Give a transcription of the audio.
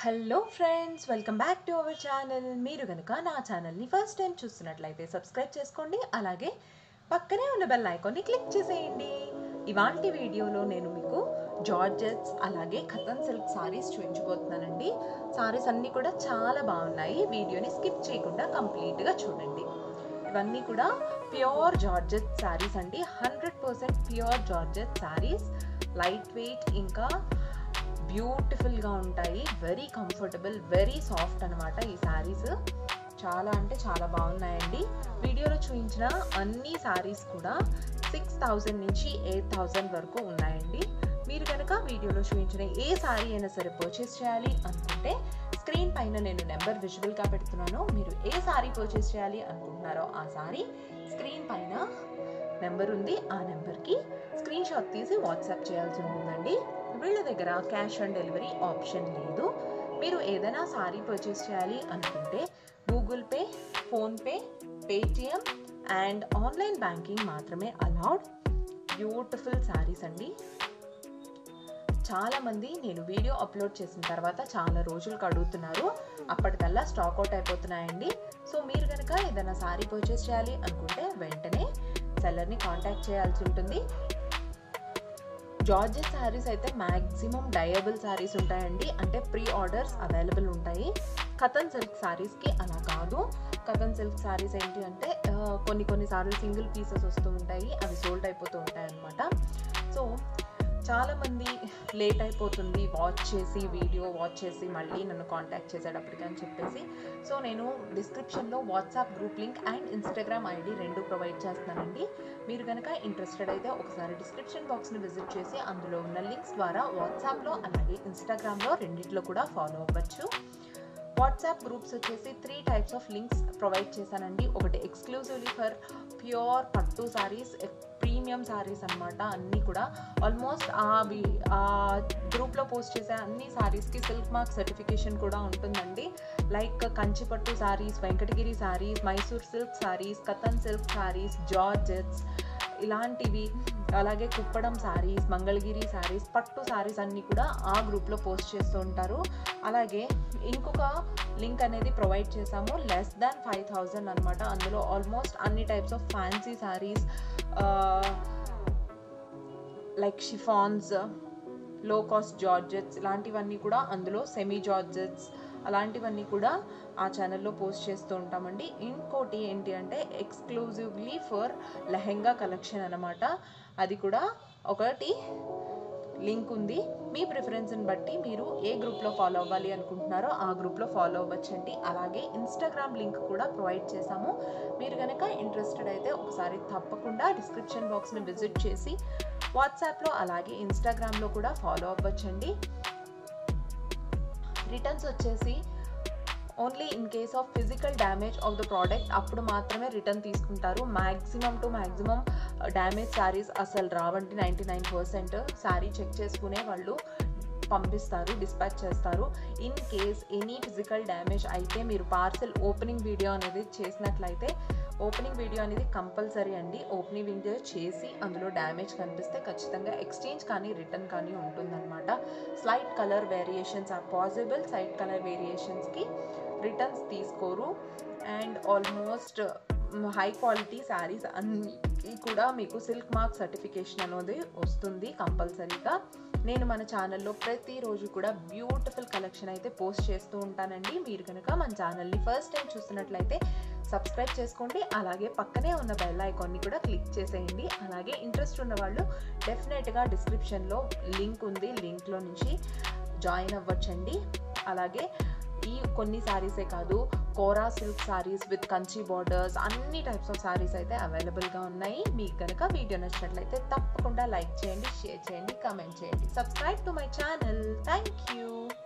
hello friends welcome back to our channel మీరు కనుక నా ఛానల్ని ఫస్ట్ టైం చూస్తున్నట్లయితే సబ్స్క్రైబ్ చేసుకోండి అలాగే పక్కనే ఉన్న బెల్ ఐకాన్ని క్లిక్ చేసేయండి ఇవాంటి వీడియోలో నేను మీకు జార్జెట్స్ అలాగే ఖతన్ సిల్క్ సారీస్ చూపించబోతున్నానండి సారీస్ అన్నీ కూడా చాలా బాగున్నాయి వీడియోని స్కిప్ చేయకుండా కంప్లీట్గా చూడండి ఇవన్నీ కూడా ప్యూర్ జార్జెట్ శారీస్ అండి hundred percent pure georgette saris light weight ఇంకా బ్యూటిఫుల్గా ఉంటాయి వెరీ కంఫర్టబుల్ వెరీ సాఫ్ట్ అనమాట ఈ శారీస్ చాలా అంటే చాలా బాగున్నాయండి వీడియోలో చూపించిన అన్ని శారీస్ కూడా సిక్స్ థౌజండ్ నుంచి ఎయిట్ థౌజండ్ వరకు ఉన్నాయండి మీరు కనుక వీడియోలో చూపించిన ఏ శారీ అయినా సరే పర్చేస్ చేయాలి అనుకుంటే స్క్రీన్ పైన నేను నెంబర్ విజువల్గా పెడుతున్నాను మీరు ఏ శారీ పర్చేస్ చేయాలి అనుకుంటున్నారో ఆ శారీ స్క్రీన్ పైన నెంబర్ ఉంది ఆ నెంబర్కి స్క్రీన్ షాట్ తీసి వాట్సాప్ చేయాల్సి ఉంటుందండి వీళ్ళ దగ్గర క్యాష్ ఆన్ డెలివరీ ఆప్షన్ లేదు మీరు ఏదైనా సారీ పర్చేస్ చేయాలి అనుకుంటే Google pay PhonePe Paytm and online banking మాత్రమే అలౌడ్ బ్యూటిఫుల్ శారీస్ అండి చాలామంది నేను వీడియో అప్లోడ్ చేసిన తర్వాత చాలా రోజులకు అడుగుతున్నారు అప్పటికల్లా స్టాక్ అవుట్ అయిపోతున్నాయండి సో మీరు కనుక ఏదైనా సారీ పర్చేస్ చేయాలి అనుకుంటే వెంటనే సెల్లర్ని కాంటాక్ట్ చేయాల్సి ఉంటుంది జార్జెస్ శారీస్ అయితే మ్యాక్సిమం డయబుల్ శారీస్ ఉంటాయండి అంటే ప్రీ ఆర్డర్స్ అవైలబుల్ ఉంటాయి కథన్ సిల్క్ శారీస్కి అలా కాదు కథన్ సిల్క్ శారీస్ ఏంటి అంటే కొన్ని కొన్ని సార్లు సింగిల్ పీసెస్ వస్తూ ఉంటాయి అవి సోల్డ్ అయిపోతూ ఉంటాయి అన్నమాట సో చాలామంది లేట్ అయిపోతుంది వాచ్ చేసి వీడియో వాచ్ చేసి మళ్ళీ నన్ను కాంటాక్ట్ చేసేటప్పటికి అని చెప్పేసి సో నేను డిస్క్రిప్షన్లో WhatsApp group link and Instagram ID రెండు ప్రొవైడ్ చేస్తానండి మీరు కనుక ఇంట్రెస్టెడ్ అయితే ఒకసారి డిస్క్రిప్షన్ బాక్స్ని విజిట్ చేసి అందులో ఉన్న లింక్స్ ద్వారా వాట్సాప్లో అలాగే ఇన్స్టాగ్రామ్లో రెండిట్లో కూడా ఫాలో అవ్వచ్చు వాట్సాప్ గ్రూప్స్ వచ్చేసి three types of links provide చేశానండి ఒకటి ఎక్స్క్లూజివ్లీ ఫర్ ప్యూర్ పట్టు సారీస్ ప్రీమియం సారీస్ అనమాట అన్నీ కూడా ఆల్మోస్ట్ ఆ ఆ గ్రూప్లో పోస్ట్ చేసే అన్ని సారీస్కి సిల్క్ మార్క్ సర్టిఫికేషన్ కూడా ఉంటుందండి లైక్ కంచిపట్టు saris Venkatagiri saris Mysore silk saris katan silk saris georgettes ఇలాంటివి అలాగే కుప్పడం శారీస్ మంగళగిరి శారీస్ పట్టు శారీస్ అన్నీ కూడా ఆ గ్రూప్లో పోస్ట్ చేస్తూ ఉంటారు అలాగే ఇంకొక లింక్ అనేది ప్రొవైడ్ చేసాము లెస్ దాన్ ఫైవ్ థౌజండ్ అనమాట అందులో ఆల్మోస్ట్ అన్ని types of fancy saris like chiffons low cost georgettes ఇలాంటివన్నీ కూడా అందులో సెమీ జార్జెట్స్ అలాంటివన్నీ కూడా ఆ ఛానల్లో పోస్ట్ చేస్తూ ఉంటామండి ఇంకోటి ఏంటి అంటే ఎక్స్క్లూజివ్లీ ఫర్ లెహెంగా కలెక్షన్ అనమాట అది కూడా ఒకటి లింక్ ఉంది మీ ప్రిఫరెన్స్ని బట్టి మీరు ఏ గ్రూప్లో ఫాలో అవ్వాలి అనుకుంటున్నారో ఆ గ్రూప్లో ఫాలో అవ్వచ్చండి అలాగే ఇన్స్టాగ్రామ్ లింక్ కూడా ప్రొవైడ్ చేశాము మీరు కనుక ఇంట్రెస్టెడ్ అయితే ఒకసారి తప్పకుండా డిస్క్రిప్షన్ బాక్స్ని విజిట్ చేసి వాట్సాప్లో అలాగే ఇన్స్టాగ్రామ్లో కూడా ఫాలో అవ్వచ్చండి రిటర్న్స్ వచ్చేసి only in case of physical damage of the product అప్పుడు మాత్రమే రిటర్న్ తీసుకుంటారు maximum to maximum damage saris అసలు రావండి ninety nine percent sari check చేసుకునే వాళ్ళు పంపిస్తారు డిస్పాచ్ చేస్తారు in case any physical damage అయితే మీరు పార్సెల్ ఓపెనింగ్ వీడియో అనేది చేసినట్లయితే ఓపెనింగ్ వీడియో అనేది కంపల్సరీ అండి ఓపెనింగ్ వీడియో చేసి అందులో డ్యామేజ్ కనిపిస్తే ఖచ్చితంగా ఎక్స్చేంజ్ కానీ రిటర్న్ కానీ ఉంటుందన్నమాట slight colour variations are possible slight colour వేరియేషన్స్కి రిటర్న్స్ తీసుకోరు and almost high quality saris అన్ని కూడా మీకు సిల్క్ మార్క్ సర్టిఫికేషన్ అనేది వస్తుంది కంపల్సరీగా నేను మన ఛానల్లో ప్రతిరోజు కూడా బ్యూటిఫుల్ కలెక్షన్ అయితే పోస్ట్ చేస్తూ ఉంటానండి మీరు కనుక మన ఛానల్ని ఫస్ట్ టైం చూస్తున్నట్లయితే సబ్స్క్రైబ్ చేసుకోండి అలాగే పక్కనే ఉన్న బెల్ ఐకాన్ని కూడా క్లిక్ చేసేయండి అలాగే ఇంట్రెస్ట్ ఉన్న వాళ్ళు డెఫినెట్గా డిస్క్రిప్షన్లో లింక్ ఉంది లింక్లో నుంచి జాయిన్ అవ్వచ్చండి అలాగే ఈ కొన్ని శారీసే కాదు kora silk saris with Kanchi borders అన్ని టైప్స్ ఆఫ్ శారీస్ అయితే అవైలబుల్గా ఉన్నాయి మీకు కనుక వీడియో నచ్చినట్లయితే తప్పకుండా లైక్ చేయండి షేర్ చేయండి కామెంట్ చేయండి subscribe to my channel thank you